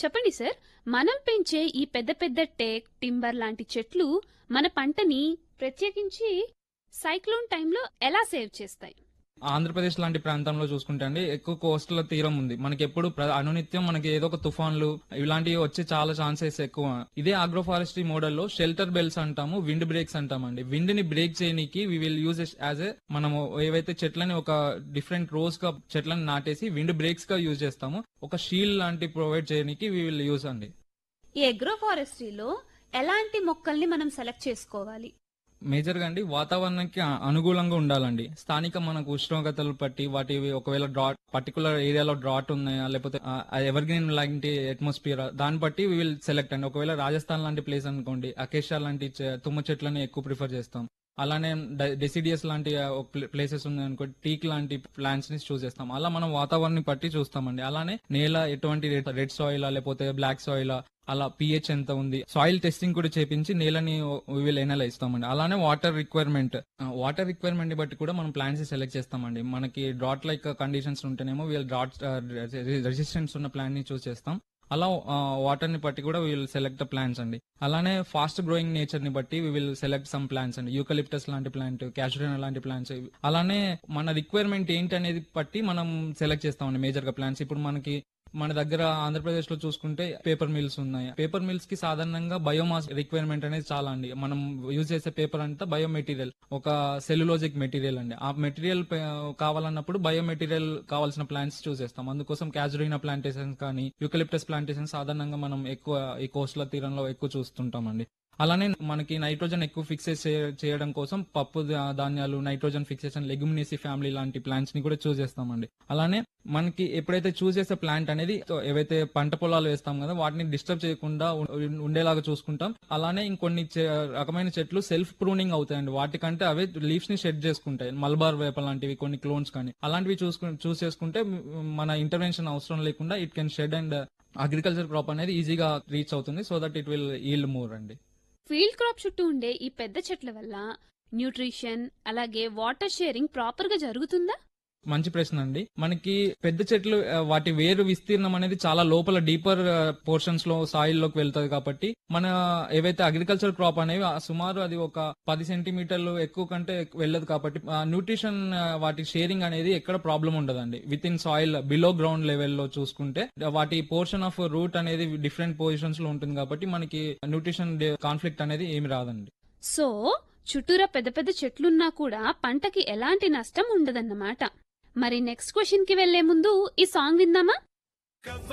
చెప్పండి సార్ మనం పెంచే ఈ పెద్ద పెద్ద టేక్ టింబర్ లాంటి చెట్లు మన పంటని ప్రత్యేకించి సైక్లోన్ టైంలో ఎలా సేవ్ చేస్తాయి ఆంధ్రప్రదేశ్ లాంటి ప్రాంతంలో చూసుకుంటే అండి ఎక్కువ కోస్టల్ తీరం ఉంది మనకి ఎప్పుడు ప్ర- అనునిత్యం మనకి ఏదో ఒక తుఫాన్లు ఇలాంటివి వచ్చే చాలా ఛాన్సెస్ ఎక్కువ ఇదే ఆగ్రోఫారెస్ట్రీ మోడల్లో షెల్టర్ బెల్స్ అంటాము విండ్ బ్రేక్స్ అంటామండి విండ్ ని బ్రేక్ చేయడానికి we will use as a మనము ఏవైతే చెట్లని ఒక డిఫరెంట్ రోస్ గా చెట్లను నాటేసి విండ్ బ్రేక్స్ గా యూజ్ చేస్తాము ఒక షీల్డ్ లాంటి ప్రొవైడ్ చేయడానికి వి విల్ యూజ్ అండి ఈ అగ్రో ఫారెస్ట్రీలో ఎలాంటి మొక్కల్ని మనం సెలెక్ట్ చేసుకోవాలి మేజర్ గా అండి వాతావరణానికి అ- అనుకూలంగా ఉండాలండి స్థానిక మనకు ఉష్ణోగ్రతలు బట్టి వాటి ఒకవేళ డ్రాట్ పర్టికులర్ ఏరియాలో డ్రాట్ ఉన్నాయా లేకపోతే ఎవర్ గ్రీన్ లాంటి అట్మాస్ఫియర్ దాన్ని బట్టి వి విల్ సెలెక్ట్ అండి ఒకవేళ రాజస్థాన్ లాంటి ప్లేస్ అనుకోండి అకేషియా లాంటి చె- తుమ్మ చెట్లని ఎక్కువ ప్రిఫర్ చేస్తాం అలానే డెసిడియస్ లాంటి ప్లేసెస్ ఉన్నాయి అనుకో టీక్ లాంటి ప్లాంట్స్ ని చూస్ చేస్తాం అలా మనం వాతావరణాన్ని బట్టి చూస్తామండి అలానే నేల ఎటువంటి రెడ్ సాయిల్ లేకపోతే బ్లాక్ సాయిల్ అలా పిహెచ్ ఎంత ఉంది సాయిల్ టెస్టింగ్ కూడా చేపించి నేలని విల్ ఎనలైజ్ ఇస్తామండి అలానే వాటర్ రిక్వైర్మెంట్ వాటర్ రిక్వైర్మెంట్ బట్టి కూడా మనం ప్లాంట్స్ సెలెక్ట్ చేస్తామండి మనకి డ్రాట్ లైక్ కండిషన్స్ ఉంటేనేమో వీళ్ళు డ్రాట్ రెసిస్టెన్స్ ఉన్న ప్లాంట్ ని చూస్ చేస్తాం అలా వాటర్ ని బట్టి కూడా విల్ సెలెక్ట్ ద ప్లాంట్స్ అండి అలానే ఫాస్ట్ గ్రోయింగ్ నేచర్ ని బట్టి we will select some plants అండి యూకలిప్టస్ లాంటి ప్లాంట్ క్యాషురినా లాంటి ప్లాంట్స్ అలానే మన రిక్వైర్మెంట్ ఏంటి అనేది బట్టి మనం సెలెక్ట్ చేస్తామండి మేజర్ గా ప్లాంట్స్ ఇప్పుడు మనకి మన దగ్గర ఆంధ్రప్రదేశ్ లో చూసుకుంటే పేపర్ మిల్స్ ఉన్నాయి పేపర్ మిల్స్ కి సాధారణంగా బయోమాస్ రిక్వైర్మెంట్ అనేది చాలా అండి మనం యూజ్ చేసే పేపర్ అంతా బయో మెటీరియల్ ఒక సెల్యులోజిక్ మెటీరియల్ అండి ఆ మెటీరియల్ కావాలన్నప్పుడు బయో మెటీరియల్ కావాల్సిన ప్లాంట్స్ చూస్ చేస్తాం అందుకోసం క్యాజురీనా ప్లాంటేషన్స్ కానీ యూకలిప్టస్ ప్లాంటేషన్ సాధారణంగా మనం ఎక్కువ ఈ కోస్టల్ తీరంలో ఎక్కువ చూస్తుంటామండి అలానే మనకి నైట్రోజన్ ఎక్కువ ఫిక్సెస్ చేయడం కోసం పప్పు ధా- ధాన్యాలు నైట్రోజన్ ఫిక్సేషన్ లెగ్యుమినేసి ఫ్యామిలీ లాంటి ప్లాంట్స్ ని కూడా చూస్ చేస్తామండి అలానే మనకి ఎప్పుడైతే చూస్ చేసే ప్లాంట్ అనేది తో ఏవైతే పంట పొలాలు వేస్తాం కదా వాటిని డిస్టర్బ్ చేయకుండా ఉం- ఉండేలాగా చూసుకుంటాం అలానే ఇంకొన్ని చె- రకమైన చెట్లు సెల్ఫ్ ప్రూనింగ్ అవుతాయండి వాటికంటే అవే లీవ్స్ ని షెడ్ చేసుకుంటాయి మల్బార్ వేప లాంటివి కొన్ని క్లోన్స్ కానీ అలాంటివి చూసుకుని చూస్ చేసుకుంటే మ్, మన ఇంటర్వెన్షన్ అవసరం లేకుండా it can shed and agriculture crop అనేది ఈజీగా రీచ్ అవుతుంది so that it will yield more అండి ఫీల్డ్ క్రాప్ చుట్టూ ఉండే ఈ పెద్ద చెట్ల వల్ల న్యూట్రిషన్ అలాగే వాటర్ షేరింగ్ ప్రాపర్ గా జరుగుతుందా మంచి ప్రశ్న అండి మనకి పెద్ద చెట్లు ఆ, వాటి వేరు విస్తీర్ణం అనేది చాలా లోపల డీపర్ పోర్షన్స్ లో సాయిల్ లోకి వెళ్తది కాబట్టి మన ఏవైతే అగ్రికల్చర్ క్రాప్ అనేవి ఆ సుమారు అది ఒక పది సెంటీమీటర్లు ఎక్కువ కంటే ఎక్కువ వెళ్ళదు కాబట్టి న్యూట్రిషన్ వాటి షేరింగ్ అనేది ఎక్కడ ప్రాబ్లం ఉండదండి with in soil below ground లెవెల్లో చూసుకుంటే వాటి పోర్షన్ ఆఫ్ రూట్ అనేది డిఫరెంట్ పొజిషన్స్ లో ఉంటుంది కాబట్టి మనకి న్యూట్రిషన్ కాన్ఫ్లిక్ట్ అనేది ఏమి రాదండి సో చుట్టూరా పెద్ద పెద్ద చెట్లున్నా కూడా పంటకి ఎలాంటి నష్టం ఉండదన్నమాట మరి నెక్స్ట్ క్వశ్చన్ కి వెళ్లే ముందు ఈ సాంగ్ విందామా